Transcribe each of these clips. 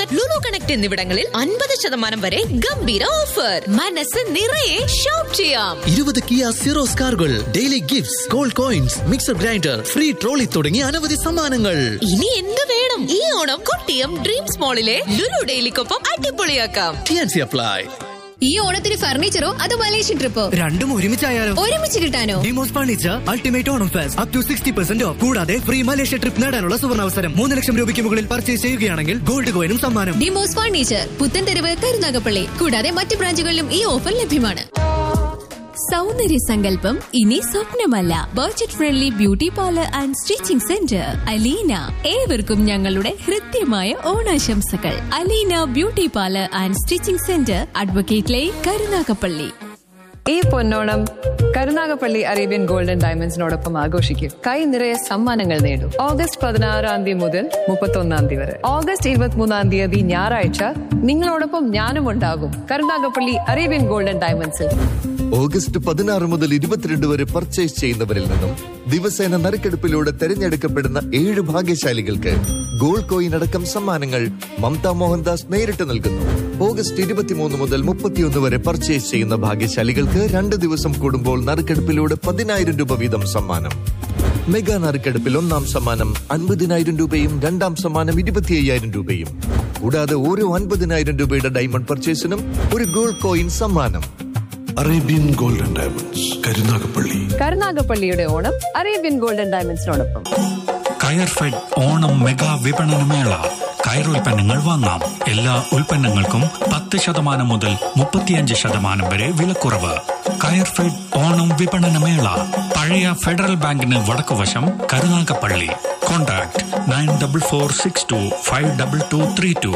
outlet Lulu connect എന്നിവിടങ്ങളിൽ അൻപത് ശതമാനം വരെ ഗംഭീര ഓഫർ മനസ്സ് നിറയെ ഷോപ്പ് ചെയ്യാം ഇരുപത് കിയ സിറോസ് കാറുകൾ daily gifts gold coins mixer grinder free trolley തുടങ്ങിയ അനവധി സമ്മാനങ്ങൾ ഇനി എന്ത് വേണം ഈ ഓണം കൊട്ടിയം ഡ്രീംസ് മോളിലെ ലുലു ഡെയിലിക്കൊപ്പം അടിപൊളിയാക്കാം ടിയാൻസി അപ്ലൈ ഈ ഓണത്തിന് ഫർണിച്ചറോ അതോ മലേഷ്യൻ ട്രിപ്പോ രണ്ടും ഒരുമിച്ചായാലോ ഒരുമിച്ച് കിട്ടാനോ ഡിമോസ് furniture ultimate Onam fest up to sixty percent off കൂടാതെ ഫ്രീ മലേഷ്യ ട്രിപ്പ് നേടാനുള്ള സുവർണാവസരം മൂന്ന് ലക്ഷം രൂപയ്ക്ക് മുകളിൽ പർച്ചേസ് ചെയ്യുകയാണെങ്കിൽ ഗോൾഡ് കോയിനും സമ്മാനം ഡിമോസ് ഫർണിച്ചർ പുത്തൻതെരുവ് കരുനാഗപ്പള്ളി കൂടാതെ മറ്റ് ബ്രാഞ്ചുകളിലും ഈ ഓഫർ ലഭ്യമാണ് സൗന്ദര്യ സങ്കല്പം ഇനി സ്വപ്നമല്ല budget friendly beauty parlour and stitching centre Aleena ഏവർക്കും ഞങ്ങളുടെ ഹൃദ്യമായ ഓണാശംസകൾ Aleena beauty parlour and stitching centre advocate line Karunagappally ഈ പൊന്നോണം കരുനാഗപ്പള്ളി അറേബ്യൻ ഗോൾഡൻ ഡയമണ്ട്സിനോടൊപ്പം ആഘോഷിക്കും കൈ നിറയെ സമ്മാനങ്ങൾ നേടും ഓഗസ്റ്റ് പതിനാറാം തീയതി മുതൽ മുപ്പത്തൊന്നാം തീയതി വരെ ഓഗസ്റ്റ് ഇരുപത്തിമൂന്നാം തീയതി ഞായറാഴ്ച നിങ്ങളോടൊപ്പം ഞാനും ഉണ്ടാകും കരുനാഗപ്പള്ളി അറേബ്യൻ ഗോൾഡൻ ഡയമണ്ട്സിൽ ഓഗസ്റ്റ് പതിനാറ് മുതൽ ഇരുപത്തിരണ്ട് വരെ പർച്ചേസ് ചെയ്യുന്നവരിൽ നിന്നും ദിവസേന നറുക്കെടുപ്പിലൂടെ തെരഞ്ഞെടുക്കപ്പെടുന്ന ഏഴ് ഭാഗ്യശാലികൾക്ക് ഗോൾഡ് കോയിൻ അടക്കം സമ്മാനങ്ങൾ മമത മോഹൻദാസ് നേരിട്ട് നൽകുന്നു ഓഗസ്റ്റ് ഇരുപത്തിമൂന്ന് മുതൽ മുപ്പത്തിയൊന്ന് വരെ പർച്ചേസ് ചെയ്യുന്ന ഭാഗ്യശാലികൾക്ക് രണ്ട് ദിവസം കൂടുമ്പോൾ നറുക്കെടുപ്പിലൂടെ പതിനായിരം രൂപ വീതം സമ്മാനം മെഗാ നറുക്കെടുപ്പിൽ ഒന്നാം സമ്മാനം അൻപതിനായിരം രൂപയും രണ്ടാം സമ്മാനം ഇരുപത്തി അയ്യായിരം രൂപയും കൂടാതെ ഓരോ അൻപതിനായിരം രൂപയുടെ ഡയമണ്ട് പർച്ചേസിനും ഒരു ഗോൾഡ് കോയിൻ സമ്മാനം അറേബ്യൻ ഗോൾഡൻ ഡയമണ്ട്സ് കരുനാഗപ്പള്ളി കരുനാഗപ്പള്ളിയുടെ ഓണം അറേബ്യൻ ഗോൾഡൻ ഡയമണ്ട്സിനോടൊപ്പം കയർഫെഡ് ഓണം മെഗാ വിപണനമേള കയറുൽപ്പന്നങ്ങൾ വാങ്ങാം എല്ലാ ഉൽപ്പന്നങ്ങൾക്കും പത്ത് ശതമാനം മുതൽ മുപ്പത്തിയഞ്ച് ശതമാനം വരെ വിലക്കുറവ് കയർഫെഡ് ഓണം വിപണനമേള പഴയ ഫെഡറൽ ബാങ്കിന് വടക്കുവശം Karunagappally contact nine double four six two five double two three two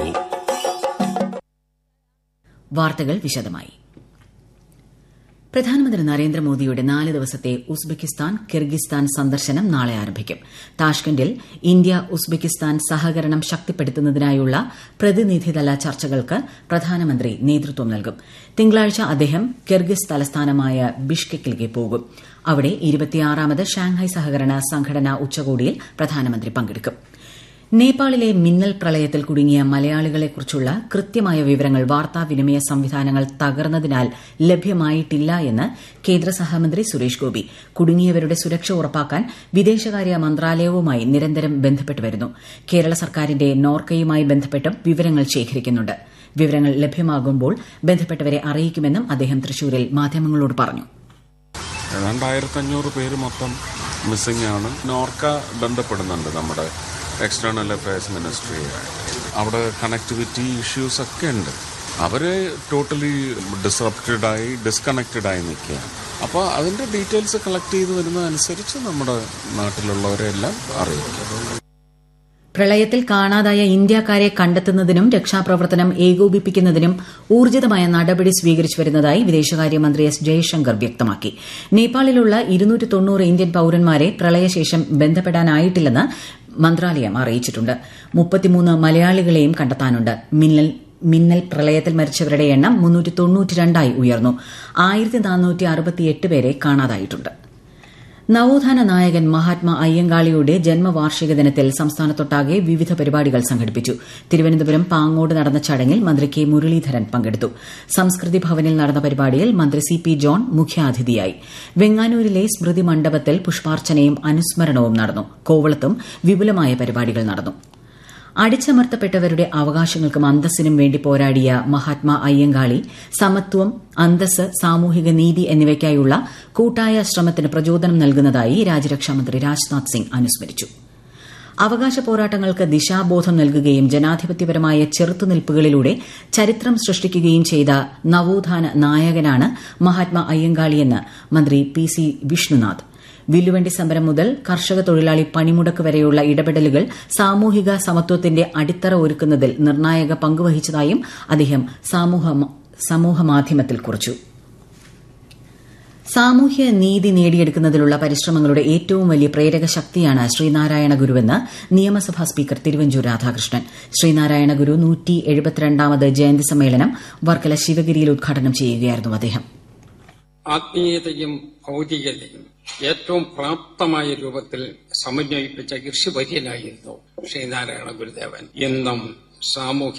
വാർത്തകൾ വിശദമായി പ്രധാനമന്ത്രി നരേന്ദ്രമോദിയുടെ നാല് ദിവസത്തെ ഉസ്ബെക്കിസ്ഥാൻ കിർഗിസ്ഥാൻ സന്ദർശനം നാളെ ആരംഭിക്കും താഷ്കന്റിൽ ഇന്ത്യ ഉസ്ബെക്കിസ്ഥാൻ സഹകരണം ശക്തിപ്പെടുത്തുന്നതിനായുള്ള പ്രതിനിധിതല ചർച്ചകൾക്ക് പ്രധാനമന്ത്രി നേതൃത്വം നൽകും തിങ്കളാഴ്ച അദ്ദേഹം കിർഗിസ് തലസ്ഥാനമായ ബിഷ്കെക്കിലേക്ക് പോകും അവിടെ ഇരുപത്തിയാറാമത് ഷാങ്ഹായ് സഹകരണ സംഘടനാ ഉച്ചകോടിയിൽ പ്രധാനമന്ത്രി പങ്കെടുക്കും നേപ്പാളിലെ മിന്നൽ പ്രളയത്തിൽ കുടുങ്ങിയ മലയാളികളെക്കുറിച്ചുള്ള കൃത്യമായ വിവരങ്ങൾ വാർത്താവിനിമയ സംവിധാനങ്ങൾ തകർന്നതിനാൽ ലഭ്യമായിട്ടില്ല എന്ന് കേന്ദ്ര സഹമന്ത്രി സുരേഷ് ഗോപി കുടുങ്ങിയവരുടെ സുരക്ഷ ഉറപ്പാക്കാൻ വിദേശകാര്യ മന്ത്രാലയവുമായി നിരന്തരം ബന്ധപ്പെട്ടു വരുന്നു കേരള സർക്കാരിന്റെ നോർക്കയുമായി ബന്ധപ്പെട്ടും വിവരങ്ങൾ ശേഖരിക്കുന്നുണ്ട് വിവരങ്ങൾ ലഭ്യമാകുമ്പോൾ ബന്ധപ്പെട്ടവരെ അറിയിക്കുമെന്നും അദ്ദേഹം തൃശൂരിൽ മാധ്യമങ്ങളോട് പറഞ്ഞു രണ്ടായിരത്തി അഞ്ഞൂറ് പേര് മൊത്തം മിസ്സിംഗ് ആണ് നോർക്ക ബന്ധപ്പെടുന്നുണ്ട് നമ്മുടെ എക്സ്റ്റേണൽ അഫയേഴ്സ് മിനിസ്ട്രി അവിടെ കണക്ടിവിറ്റി ഇഷ്യൂസ് ഒക്കെ ഉണ്ട് അവര് ടോട്ടലി ഡിസറപ്റ്റഡ് ആയി ഡിസ്കണക്റ്റഡ് ആയി നിൽക്കുകയാണ് അപ്പോൾ അതിന്റെ ഡീറ്റെയിൽസ് കളക്ട് ചെയ്ത് വരുന്നതനുസരിച്ച് നമ്മുടെ നാട്ടിലുള്ളവരെ എല്ലാം അറിയിക്കും പ്രളയത്തിൽ കാണാതായ ഇന്ത്യക്കാരെ കണ്ടെത്തുന്നതിനും രക്ഷാപ്രവർത്തനം ഏകോപിപ്പിക്കുന്നതിനും ഊർജിതമായ നടപടി സ്വീകരിച്ചു വരുന്നതായി വിദേശകാര്യമന്ത്രി എസ് ജയശങ്കർ വ്യക്തമാക്കി നേപ്പാളിലുള്ള ഇരുന്നൂറ്റി തൊണ്ണൂറ് ഇന്ത്യൻ പൌരന്മാരെ പ്രളയശേഷം ബന്ധപ്പെടാനായിട്ടില്ലെന്ന് മന്ത്രാലയം അറിയിച്ചിട്ടുണ്ട് മുപ്പത്തിമൂന്ന് മലയാളികളെയും കണ്ടെത്താനുണ്ട് മിന്നൽ മിന്നൽ പ്രളയത്തിൽ മരിച്ചവരുടെ എണ്ണം മുന്നൂറ്റി തൊണ്ണൂറ്റിരണ്ടായി ഉയർന്നു ആയിരത്തി നാനൂറ്റി അറുപത്തിയെട്ട് പേരെ കാണാതായിട്ടുണ്ട് നവോത്ഥാന നായകൻ മഹാത്മാ അയ്യങ്കാളിയുടെ ജന്മവാർഷിക ദിനത്തിൽ സംസ്ഥാനത്തൊട്ടാകെ വിവിധ പരിപാടികൾ സംഘടിപ്പിച്ചു തിരുവനന്തപുരം പാങ്ങോട് നടന്ന ചടങ്ങിൽ മന്ത്രി കെ മുരളീധരൻ പങ്കെടുത്തു സംസ്കൃതി ഭവനിൽ നടന്ന പരിപാടിയിൽ മന്ത്രി സി പി ജോൺ മുഖ്യാതിഥിയായി വെങ്ങാനൂരിലെ സ്മൃതി മണ്ഡപത്തിൽ പുഷ്പാർച്ചനയും അനുസ്മരണവും നടന്നു കോവളത്തും വിപുലമായ പരിപാടികൾ നടന്നു അടിച്ചമർത്തപ്പെട്ടവരുടെ അവകാശങ്ങൾക്കും അന്തസ്സിനും വേണ്ടി പോരാടിയ മഹാത്മാ അയ്യങ്കാളി സമത്വം അന്തസ് സാമൂഹിക നീതി എന്നിവയ്ക്കായുള്ള കൂട്ടായ ശ്രമത്തിന് പ്രചോദനം നൽകുന്നതായി രാജ്യരക്ഷാമന്ത്രി രാജ്നാഥ് സിംഗ് അനുസ്മരിച്ചു അവകാശ പോരാട്ടങ്ങൾക്ക് ദിശാബോധം നൽകുകയും ജനാധിപത്യപരമായ ചെറുത്തുനിൽപ്പുകളിലൂടെ ചരിത്രം സൃഷ്ടിക്കുകയും ചെയ്ത നവോത്ഥാന നായകനാണ് മഹാത്മാ അയ്യങ്കാളിയെന്ന് മന്ത്രി പി സി വിഷ്ണുനാഥ് വില്ലുവണ്ടി സമരം മുതൽ കർഷക തൊഴിലാളി പണിമുടക്ക് വരെയുള്ള ഇടപെടലുകൾ സാമൂഹിക സമത്വത്തിന്റെ അടിത്തറ ഒരുക്കുന്നതിൽ നിർണായക പങ്കുവഹിച്ചതായും അദ്ദേഹം സമൂഹമാധ്യമത്തിൽ കുറിച്ചു സാമൂഹ്യ നീതി നേടിയെടുക്കുന്നതിലുള്ള പരിശ്രമങ്ങളുടെ ഏറ്റവും വലിയ പ്രേരക ശക്തിയാണ് ശ്രീനാരായണ ഗുരുവെന്ന് നിയമസഭാ സ്പീക്കർ തിരുവഞ്ചൂർ രാധാകൃഷ്ണൻ ശ്രീനാരായണ ഗുരു നൂറ്റി എഴുപത്തിരണ്ടാമത് ജയന്തി സമ്മേളനം വർക്കല ശിവഗിരിയിൽ ഉദ്ഘാടനം ചെയ്യുകയായിരുന്നു അദ്ദേഹം ആത്മീയതയും ഭൗതികതയും ഏറ്റവും പ്രാപ്തമായ രൂപത്തിൽ സമന്വയിപ്പിച്ച ഋഷിവര്യനായിരുന്നു ശ്രീനാരായണ ഗുരുദേവൻ എന്നും സാമൂഹ്യ